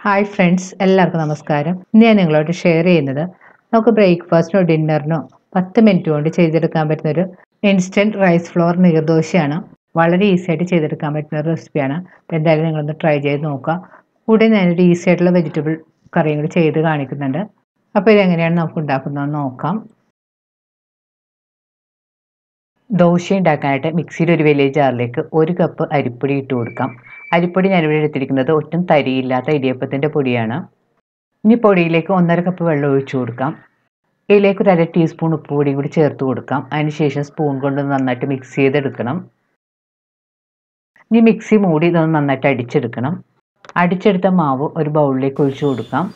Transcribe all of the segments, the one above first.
hi friends എല്ലാവർക്കും നമസ്കാരം ഇന്ന് ഞാൻ നിങ്ങളോട് ഷെയർ ചെയ്യുന്നത് നമുക്ക് ബ്രേക്ക്ഫാസ്റ്റിനോ ഡിന്നറിനോ പത്ത് മിനിറ്റ് കൊണ്ട് ചെയ്തെടുക്കാൻ പറ്റുന്ന ഒരു ഇൻസ്റ്റൻറ്റ് റൈസ് ഫ്ലോർ നീർദോശയാണ് വളരെ ഈസി ആയിട്ട് ചെയ്തെടുക്കാൻ പറ്റുന്ന ഒരു റെസിപ്പിയാണ് അപ്പോൾ എന്തായാലും നിങ്ങളൊന്ന് ട്രൈ ചെയ്ത് നോക്കുക കൂടെ ഞാനൊരു ഈസി ആയിട്ടുള്ള വെജിറ്റബിൾ കറിയും കൂടി ചെയ്ത് കാണിക്കുന്നുണ്ട് അപ്പോൾ ഇതെങ്ങനെയാണ് നമുക്ക് ഉണ്ടാക്കുന്നതെന്ന് നോക്കാം ദോശ ഉണ്ടാക്കാനായിട്ട് മിക്സിയിൽ ഒരു വലിയ ജാറിലേക്ക് ഒരു കപ്പ് അരിപ്പൊടി ഇട്ട് കൊടുക്കാം അരിപ്പൊടി ഞാനിവിടെ എടുത്തിരിക്കുന്നത് ഒട്ടും തരിയില്ലാത്ത ഇടിയപ്പത്തിൻ്റെ പൊടിയാണ് ഇനി പൊടിയിലേക്ക് ഒന്നര കപ്പ് വെള്ളം ഒഴിച്ചു കൊടുക്കാം ഇതിലേക്ക് ഒരു അര ടീസ്പൂൺ ഉപ്പ് പൊടിയും കൂടി ചേർത്ത് കൊടുക്കാം അതിനുശേഷം സ്പൂൺ കൊണ്ട് നന്നായിട്ട് മിക്സ് ചെയ്തെടുക്കണം ഇനി മിക്സി മൂടി ഇതൊന്ന് നന്നായിട്ട് അടിച്ചെടുക്കണം അടിച്ചെടുത്ത മാവ് ഒരു ബൗളിലേക്ക് ഒഴിച്ചു കൊടുക്കാം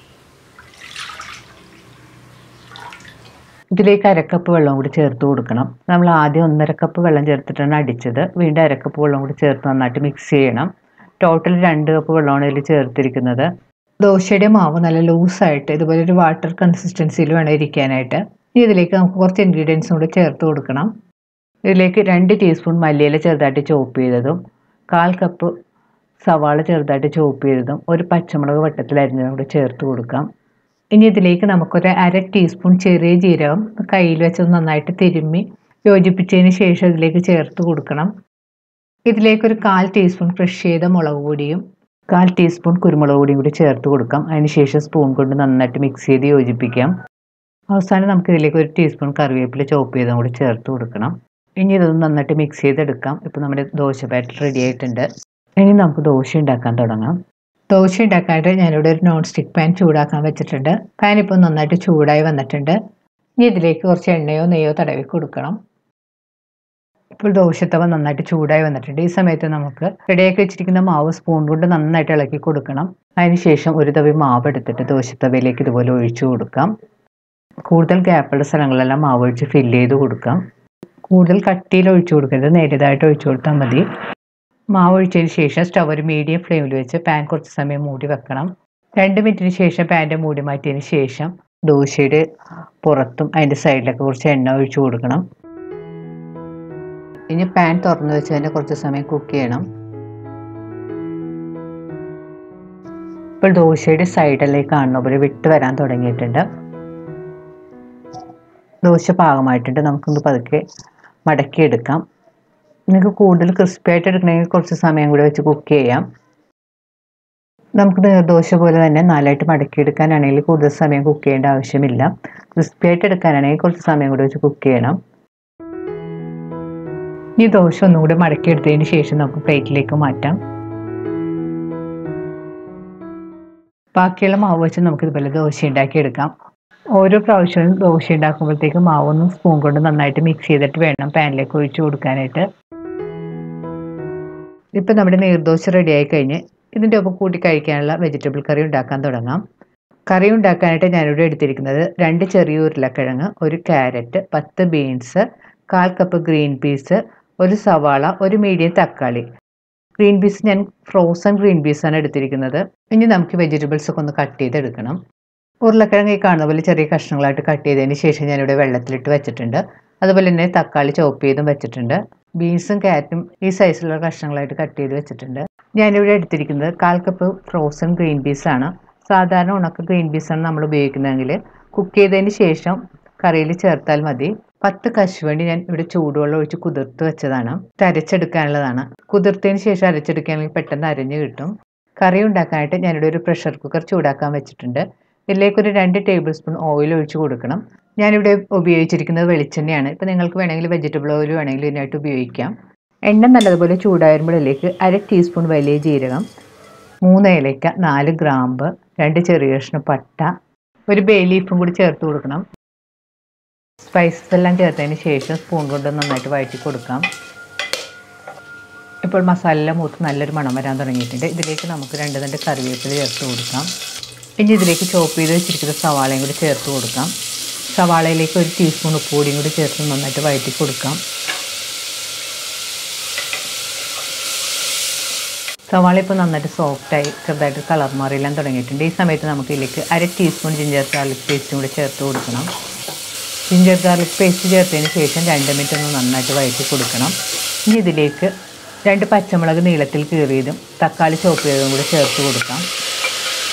ഇതിലേക്ക് അരക്കപ്പ് വെള്ളം കൂടി ചേർത്ത് കൊടുക്കണം നമ്മൾ ആദ്യം ഒന്നര കപ്പ് വെള്ളം ചേർത്തിട്ടാണ് അടിച്ചത് വീണ്ടും അരക്കപ്പ് വെള്ളം കൂടി ചേർത്ത് നന്നായിട്ട് മിക്സ് ചെയ്യണം ടോട്ടൽ രണ്ട് കപ്പ് വെള്ളമാണ് ഇതിൽ ചേർത്തിരിക്കുന്നത് ദോശയുടെ മാവ് നല്ല ലൂസായിട്ട് ഇതുപോലെ ഒരു വാട്ടർ കൺസിസ്റ്റൻസിയിൽ വേണം ഇരിക്കാനായിട്ട് ഇനി ഇതിലേക്ക് നമുക്ക് കുറച്ച് ഇൻഗ്രീഡിയൻസും കൂടി ചേർത്ത് കൊടുക്കണം ഇതിലേക്ക് രണ്ട് ടീസ്പൂൺ മല്ലിയില ചെറുതായിട്ട് ചോപ്പ് ചെയ്തതും കാൽ കപ്പ് സവാള ചെറുതായിട്ട് ചോപ്പ് ചെയ്തതും ഒരു പച്ചമുളക് വട്ടത്തിലരിഞ്ഞതും കൂടി ചേർത്ത് കൊടുക്കാം ഇനി ഇതിലേക്ക് നമുക്കൊരു അര ടീസ്പൂൺ ചെറിയ ജീരകം കയ്യിൽ വെച്ച് നന്നായിട്ട് തിരുമ്മി യോജിപ്പിച്ചതിന് ശേഷം ഇതിലേക്ക് ചേർത്ത് കൊടുക്കണം ഇതിലേക്കൊരു കാൽ ടീസ്പൂൺ ക്രഷ് ചെയ്ത മുളക് പൊടിയും കാൽ ടീസ്പൂൺ കുരുമുളക് പൊടിയും കൂടി ചേർത്ത് കൊടുക്കാം അതിനുശേഷം സ്പൂൺ കൊണ്ട് നന്നായിട്ട് മിക്സ് ചെയ്ത് യോജിപ്പിക്കാം അവസാനം നമുക്ക് ഇതിലേക്ക് ഒരു ടീസ്പൂൺ കറിവേപ്പില ചോപ്പ് ചെയ്തും കൂടി ചേർത്ത് കൊടുക്കണം ഇനി ഇതൊന്ന് നന്നായിട്ട് മിക്സ് ചെയ്തെടുക്കാം ഇപ്പോൾ നമ്മുടെ ദോശ ബാറ്റർ റെഡി ആയിട്ടുണ്ട് ഇനി നമുക്ക് ദോശ ഉണ്ടാക്കാൻ തുടങ്ങാം ദോശ ഉണ്ടാക്കാനായിട്ട് ഞാനിവിടെ ഒരു നോൺ സ്റ്റിക്ക് പാൻ ചൂടാക്കാൻ വെച്ചിട്ടുണ്ട് പാൻ ഇപ്പോൾ നന്നായിട്ട് ചൂടായി വന്നിട്ടുണ്ട് ഇനി ഇതിലേക്ക് കുറച്ച് എണ്ണയോ നെയ്യോ തടവി കൊടുക്കണം ഇപ്പോൾ ദോശത്തവ നന്നായിട്ട് ചൂടായി വന്നിട്ടുണ്ട് ഈ സമയത്ത് നമുക്ക് റെഡിയാക്കി വെച്ചിരിക്കുന്ന മാവ് സ്പൂൺ കൊണ്ട് നന്നായിട്ട് ഇളക്കി കൊടുക്കണം അതിനുശേഷം ഒരു തവി മാവ് എടുത്തിട്ട് ദോശത്തവയിലേക്ക് ഇതുപോലെ ഒഴിച്ചു കൊടുക്കാം കൂടുതൽ ഗ്യാപ്പുള്ള സ്ഥലങ്ങളെല്ലാം മാവ് ഒഴിച്ച് ഫില്ല് ചെയ്ത് കൊടുക്കാം കൂടുതൽ കട്ടിയിൽ ഒഴിച്ചു കൊടുക്കരുത് നേരിയതായിട്ട് ഒഴിച്ചു കൊടുത്താൽ മതി മാവ് ഒഴിച്ചതിന് ശേഷം സ്റ്റവ് ഒരു മീഡിയം ഫ്ലെയിമിൽ വെച്ച് പാൻ കുറച്ച് സമയം മൂടി വെക്കണം രണ്ട് മിനിറ്റിന് ശേഷം പാൻ്റെ മൂടി മാറ്റിയതിന് ശേഷം ദോശയുടെ പുറത്തും അതിൻ്റെ സൈഡിലൊക്കെ കുറച്ച് എണ്ണ ഒഴിച്ചു കൊടുക്കണം ഇനി പാൻ തുറന്നു വെച്ച് തന്നെ കുറച്ച് സമയം കുക്ക് ചെയ്യണം ഇപ്പോൾ ദോശയുടെ സൈഡിലേക്ക് കാണുന്ന പോലെ വിട്ട് വരാൻ തുടങ്ങിയിട്ടുണ്ട് ദോശ പാകമായിട്ടുണ്ട് നമുക്കൊന്ന് പതുക്കെ മടക്കിയെടുക്കാം നിങ്ങൾക്ക് കൂടുതൽ ക്രിസ്പി ആയിട്ട് എടുക്കണമെങ്കിൽ കുറച്ച് സമയം കൂടി വെച്ച് കുക്ക് ചെയ്യാം നമുക്ക് നീർദോശ പോലെ തന്നെ നാലായിട്ട് മടക്കിയെടുക്കാനാണെങ്കിൽ കൂടുതൽ സമയം കുക്ക് ചെയ്യേണ്ട ആവശ്യമില്ല ക്രിസ്പി ആയിട്ട് എടുക്കാനാണെങ്കിൽ കുറച്ച് സമയം കൂടി വെച്ച് കുക്ക് ചെയ്യണം ഈ ദോശ ഒന്നും കൂടി മടക്കിയെടുത്തതിന് ശേഷം നമുക്ക് പ്ലേറ്റിലേക്ക് മാറ്റാം ബാക്കിയുള്ള മാവ് വെച്ച് നമുക്ക് ഇതുപോലെ ദോശ ഉണ്ടാക്കിയെടുക്കാം ഓരോ പ്രാവശ്യവും ദോശ ഉണ്ടാക്കുമ്പോഴത്തേക്ക് മാവൊന്നും സ്പൂൺ കൊണ്ട് നന്നായിട്ട് മിക്സ് ചെയ്തിട്ട് വേണം പാനിലേക്ക് ഒഴിച്ചു കൊടുക്കാനായിട്ട് ഇപ്പം നമ്മുടെ നീർദോശ റെഡി ആയി കഴിഞ്ഞ് ഇതിൻ്റെ ഒപ്പം കൂട്ടി കഴിക്കാനുള്ള വെജിറ്റബിൾ കറി ഉണ്ടാക്കാൻ തുടങ്ങാം കറി ഉണ്ടാക്കാനായിട്ട് ഞാനിവിടെ എടുത്തിരിക്കുന്നത് രണ്ട് ചെറിയ ഉരുളക്കിഴങ്ങ് ഒരു ക്യാരറ്റ് പത്ത് ബീൻസ് കാൽ കപ്പ് ഗ്രീൻ പീസ് ഒരു സവാള ഒരു മീഡിയം തക്കാളി ഗ്രീൻ പീസ് ഞാൻ ഫ്രോസൺ ഗ്രീൻ പീസാണ് എടുത്തിരിക്കുന്നത് ഇനി നമുക്ക് വെജിറ്റബിൾസ് ഒക്കെ ഒന്ന് കട്ട് ചെയ്തെടുക്കണം ഉരുളക്കിഴങ്ങ് ഈ കാണുന്ന പോലെ ചെറിയ കഷ്ണങ്ങളായിട്ട് കട്ട് ചെയ്തതിന് ശേഷം ഞാനിവിടെ വെള്ളത്തിലിട്ട് വെച്ചിട്ടുണ്ട് അതുപോലെ തന്നെ തക്കാളി ചോപ്പ് ചെയ്തും വെച്ചിട്ടുണ്ട് ബീൻസും ക്യാരറ്റും ഈ സൈസിലുള്ള കഷ്ണങ്ങളായിട്ട് കട്ട് ചെയ്ത് വെച്ചിട്ടുണ്ട് ഞാനിവിടെ എടുത്തിരിക്കുന്നത് കാൽ കപ്പ് ഫ്രോസൺ ഗ്രീൻ പീസാണ് സാധാരണ ഉണക്ക ഗ്രീൻ പീസാണ് നമ്മൾ ഉപയോഗിക്കുന്നതെങ്കിൽ കുക്ക് ചെയ്തതിന് ശേഷം കറിയിൽ ചേർത്താൽ മതി പത്ത് കശുവണ്ടി ഞാൻ ഇവിടെ ചൂടുവെള്ളം ഒഴിച്ച് കുതിർത്ത് വെച്ചതാണ് അരച്ചെടുക്കാനുള്ളതാണ് കുതിർത്തതിന് ശേഷം അരച്ചെടുക്കുകയാണെങ്കിൽ പെട്ടെന്ന് അരഞ്ഞ് കിട്ടും കറി ഉണ്ടാക്കാനായിട്ട് ഞാനിവിടെ ഒരു പ്രഷർ കുക്കർ ചൂടാക്കാൻ വെച്ചിട്ടുണ്ട് ഇതിലേക്കൊരു രണ്ട് ടേബിൾ സ്പൂൺ ഓയിൽ ഒഴിച്ച് കൊടുക്കണം ഞാനിവിടെ ഉപയോഗിച്ചിരിക്കുന്നത് വെളിച്ചെണ്ണയാണ് ഇപ്പോൾ നിങ്ങൾക്ക് വേണമെങ്കിൽ വെജിറ്റബിൾ ഓയിൽ വേണമെങ്കിൽ ഇതിനായിട്ട് ഉപയോഗിക്കാം എണ്ണ നല്ലതുപോലെ ചൂടാകുമ്പോഴേക്ക് അര ടീസ്പൂൺ വലിയ ജീരകം മൂന്ന് ഏലക്ക നാല് ഗ്രാമ്പ് രണ്ട് ചെറിയ കഷ്ണം പട്ട ഒരു ബേ ലീഫും കൂടി ചേർത്ത് കൊടുക്കണം സ്പൈസസ് എല്ലാം ചേർത്തതിന് ശേഷം സ്പൂൺ കൊണ്ട് നന്നായിട്ട് വഴറ്റി കൊടുക്കാം ഇപ്പോൾ മസാല മൂത്ത് നല്ലൊരു മണം വരാൻ തുടങ്ങിയിട്ടുണ്ട് ഇതിലേക്ക് നമുക്ക് രണ്ട് രണ്ട് കറിവേപ്പില ചേർത്ത് കൊടുക്കാം ഇനി ഇതിലേക്ക് ചോപ്പ് ചെയ്ത് വെച്ചിരിക്കുന്ന സവാളയും കൂടി ചേർത്ത് കൊടുക്കാം സവാളയിലേക്ക് ഒരു ടീസ്പൂൺ ഉപ്പുപൊടിയും കൂടി ചേർത്ത് നന്നായിട്ട് വഴറ്റി കൊടുക്കാം സവാള ഇപ്പോൾ നന്നായിട്ട് സോഫ്റ്റായി ചെറുതായിട്ട് കളർ മാറിയെല്ലാം തുടങ്ങിയിട്ടുണ്ട് ഈ സമയത്ത് നമുക്ക് ഇതിലേക്ക് അര ടീസ്പൂൺ ജിഞ്ചർ ഗാർലിക് പേസ്റ്റും കൂടി ചേർത്ത് കൊടുക്കണം ജിഞ്ചർ ഗാർലിക് പേസ്റ്റ് ചേർത്തതിന് ശേഷം രണ്ട് മിനിറ്റ് ഒന്ന് നന്നായിട്ട് വഴറ്റി കൊടുക്കണം ഇനി ഇതിലേക്ക് രണ്ട് പച്ചമുളക് നീളത്തിൽ കീറിയതും തക്കാളി ചോപ്പ് ചെയ്തതും കൂടി ചേർത്ത് കൊടുക്കാം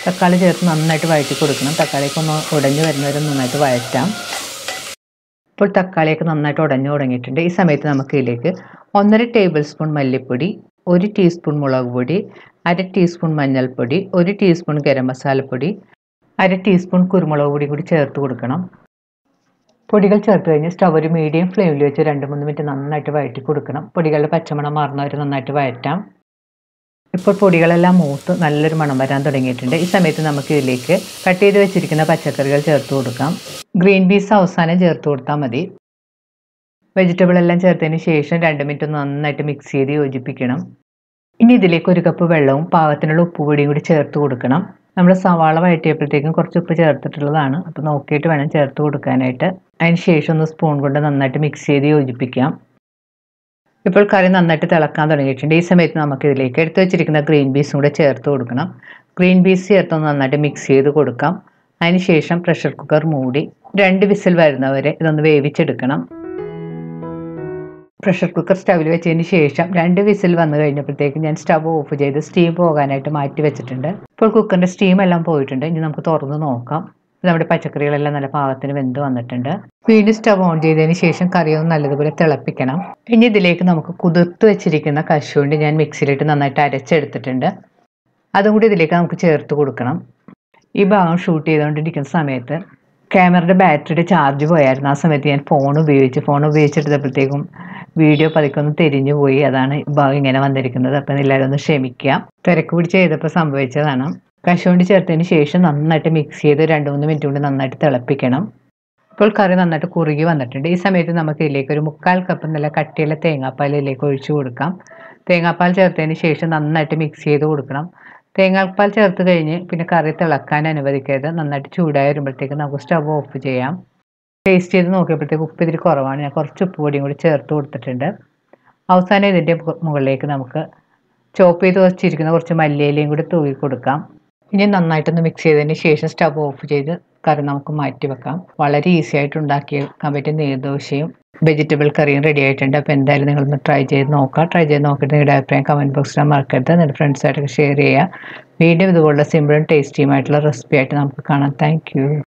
തക്കാളി ചേർത്ത് നന്നായിട്ട് വഴറ്റി കൊടുക്കണം തക്കാളിയൊക്കെ ഒന്ന് ഉടഞ്ഞു വരുന്നവരെ നന്നായിട്ട് വഴറ്റാം ഇപ്പോൾ തക്കാളിയൊക്കെ നന്നായിട്ട് ഉടഞ്ഞു തുടങ്ങിയിട്ടുണ്ട് ഈ സമയത്ത് നമുക്ക് ഇതിലേക്ക് ഒന്നര ടേബിൾ സ്പൂൺ മല്ലിപ്പൊടി ഒരു ടീസ്പൂൺ മുളക് പൊടി അര ടീസ്പൂൺ മഞ്ഞൾപ്പൊടി ഒരു ടീസ്പൂൺ ഗരം മസാലപ്പൊടി അര ടീസ്പൂൺ കുരുമുളക് പൊടി കൂടി ചേർത്ത് കൊടുക്കണം പൊടികൾ ചേർത്ത് കഴിഞ്ഞ് സ്റ്റവ് ഒരു മീഡിയം ഫ്ലെയിമിൽ വെച്ച് രണ്ട് മൂന്ന് മിനിറ്റ് നന്നായിട്ട് വഴറ്റി കൊടുക്കണം പൊടികളുടെ പച്ചമണം മാറുന്നവരെ നന്നായിട്ട് വഴറ്റാം ഇപ്പോൾ പൊടികളെല്ലാം മൂത്ത് നല്ലൊരു മണം വരാൻ തുടങ്ങിയിട്ടുണ്ട് ഈ സമയത്ത് നമുക്ക് ഇതിലേക്ക് കട്ട് ചെയ്ത് വെച്ചിരിക്കുന്ന പച്ചക്കറികൾ ചേർത്ത് കൊടുക്കാം ഗ്രീൻ പീസ് അവസാനം ചേർത്ത് കൊടുത്താൽ മതി വെജിറ്റബിൾ എല്ലാം ചേർത്തതിന് ശേഷം രണ്ട് മിനിറ്റ് നന്നായിട്ട് മിക്സ് ചെയ്ത് യോജിപ്പിക്കണം ഇനി ഇതിലേക്ക് ഒരു കപ്പ് വെള്ളവും പാകത്തിനുള്ള ഉപ്പുപൊടിയും കൂടി ചേർത്ത് കൊടുക്കണം നമ്മൾ സവാള വഴറ്റിയപ്പോഴത്തേക്കും കുറച്ച് ഉപ്പ് ചേർത്തിട്ടുള്ളതാണ് അപ്പോൾ നോക്കിയിട്ട് വേണം ചേർത്ത് കൊടുക്കാനായിട്ട് അതിന് ശേഷം ഒന്ന് സ്പൂൺ കൊണ്ട് നന്നായിട്ട് മിക്സ് ചെയ്ത് യോജിപ്പിക്കാം ഇപ്പോൾ കറി നന്നായിട്ട് തിളക്കാൻ തുടങ്ങിയിട്ടുണ്ട് ഈ സമയത്ത് നമുക്ക് ഇതിലേക്ക് എടുത്തു വെച്ചിരിക്കുന്ന ഗ്രീൻ പീസും കൂടെ ചേർത്ത് കൊടുക്കണം ഗ്രീൻ പീസ് ചേർത്ത് ഒന്ന് നന്നായിട്ട് മിക്സ് ചെയ്ത് കൊടുക്കാം അതിന് ശേഷം പ്രഷർ കുക്കർ മൂടി രണ്ട് വിസിൽ വരുന്നവരെ ഇതൊന്ന് വേവിച്ചെടുക്കണം പ്രഷർ കുക്കർ സ്റ്റവിൽ വെച്ചതിന് ശേഷം രണ്ട് വിസിൽ വന്നു കഴിഞ്ഞപ്പോഴത്തേക്ക് ഞാൻ സ്റ്റവ് ഓഫ് ചെയ്ത് സ്റ്റീം പോകാനായിട്ട് മാറ്റി വെച്ചിട്ടുണ്ട് ഇപ്പോൾ കുക്കറിൻ്റെ സ്റ്റീം എല്ലാം പോയിട്ടുണ്ട് ഇനി നമുക്ക് തുറന്ന് നോക്കാം നമ്മുടെ പച്ചക്കറികളെല്ലാം നല്ല പാകത്തിന് വെന്ത് വന്നിട്ടുണ്ട് വീണ്ടും സ്റ്റവ് ഓൺ ചെയ്തതിന് ശേഷം കറി ഒന്ന് നല്ലതുപോലെ തിളപ്പിക്കണം ഇനി ഇതിലേക്ക് നമുക്ക് കുതിർത്ത് വെച്ചിരിക്കുന്ന കശുവണ്ടി ഞാൻ മിക്സിയിലിട്ട് നന്നായിട്ട് അരച്ചെടുത്തിട്ടുണ്ട് അതും കൂടി ഇതിലേക്ക് നമുക്ക് ചേർത്ത് കൊടുക്കണം ഈ ഭാഗം ഷൂട്ട് ചെയ്തുകൊണ്ടിരിക്കുന്ന സമയത്ത് ക്യാമറയുടെ ബാറ്ററിയുടെ ചാർജ് പോയായിരുന്നു ആ സമയത്ത് ഞാൻ ഫോൺ ഉപയോഗിച്ച് ഫോൺ ഉപയോഗിച്ചെടുത്തപ്പോഴത്തേക്കും വീഡിയോ പതുക്കെ ഒന്ന് തിരിഞ്ഞു പോയി അതാണ് ഈ ഭാഗം ഇങ്ങനെ വന്നിരിക്കുന്നത് അപ്പം എല്ലാവരും ഒന്ന് ക്ഷമിക്കുക തിരക്ക് പിടിച്ച് ചെയ്തപ്പോൾ സംഭവിച്ചതാണ് കശുവണ്ടി ചേർത്തതിന് ശേഷം നന്നായിട്ട് മിക്സ് ചെയ്ത് രണ്ട് മൂന്ന് മിനിറ്റ് കൊണ്ട് നന്നായിട്ട് തിളപ്പിക്കണം ഇപ്പോൾ കറി നന്നായിട്ട് കുറുകി വന്നിട്ടുണ്ട് ഈ സമയത്ത് നമുക്ക് ഇതിലേക്ക് ഒരു മുക്കാൽ കപ്പ് നല്ല കട്ടിയുള്ള തേങ്ങാപ്പാൽ ഇതിലേക്ക് ഒഴിച്ചു കൊടുക്കാം തേങ്ങാപ്പാൽ ചേർത്തതിന് ശേഷം നന്നായിട്ട് മിക്സ് ചെയ്ത് കൊടുക്കണം തേങ്ങാപ്പാൽ ചേർത്ത് കഴിഞ്ഞ് പിന്നെ കറി തിളക്കാൻ അനുവദിക്കരുത് നന്നായിട്ട് ചൂടായി വരുമ്പോഴത്തേക്ക് നമുക്ക് സ്റ്റവ് ഓഫ് ചെയ്യാം ടേസ്റ്റ് ചെയ്ത് നോക്കിയപ്പോഴത്തേക്ക് ഉപ്പ് ഇതിൽ കുറവാണ് ഞാൻ കുറച്ച് ഉപ്പ് പൊടിയും കൂടി ചേർത്ത് കൊടുത്തിട്ടുണ്ട് അവസാനം ഇതിൻ്റെ മുകളിലേക്ക് നമുക്ക് ചോപ്പ് ചെയ്ത് വെച്ചിരിക്കുന്ന കുറച്ച് മല്ലിയിലയും കൂടി തൂവി കൊടുക്കാം ഇനി നന്നായിട്ടൊന്ന് മിക്സ് ചെയ്തതിന് ശേഷം സ്റ്റവ് ഓഫ് ചെയ്ത് കറി നമുക്ക് മാറ്റി വെക്കാം വളരെ ഈസി ആയിട്ട് ഉണ്ടാക്കിയെടുക്കാൻ പറ്റിയ നീർദോശയും വെജിറ്റബിൾ കറിയും റെഡി ആയിട്ടുണ്ട് അപ്പോൾ എന്തായാലും നിങ്ങളൊന്ന് ട്രൈ ചെയ്ത് നോക്കുക ട്രൈ ചെയ്ത് നോക്കിയിട്ട് നിങ്ങളുടെ അഭിപ്രായം കമൻറ്റ് ബോക്സിൽ മറക്കരുത് നിങ്ങളുടെ ഫ്രണ്ട്സായിട്ടൊക്കെ ഷെയർ ചെയ്യുക വീണ്ടും ഇതുപോലുള്ള സിമ്പിളും ടേസ്റ്റിയുമായിട്ടുള്ള റെസിപ്പി ആയിട്ട് നമുക്ക് കാണാം താങ്ക്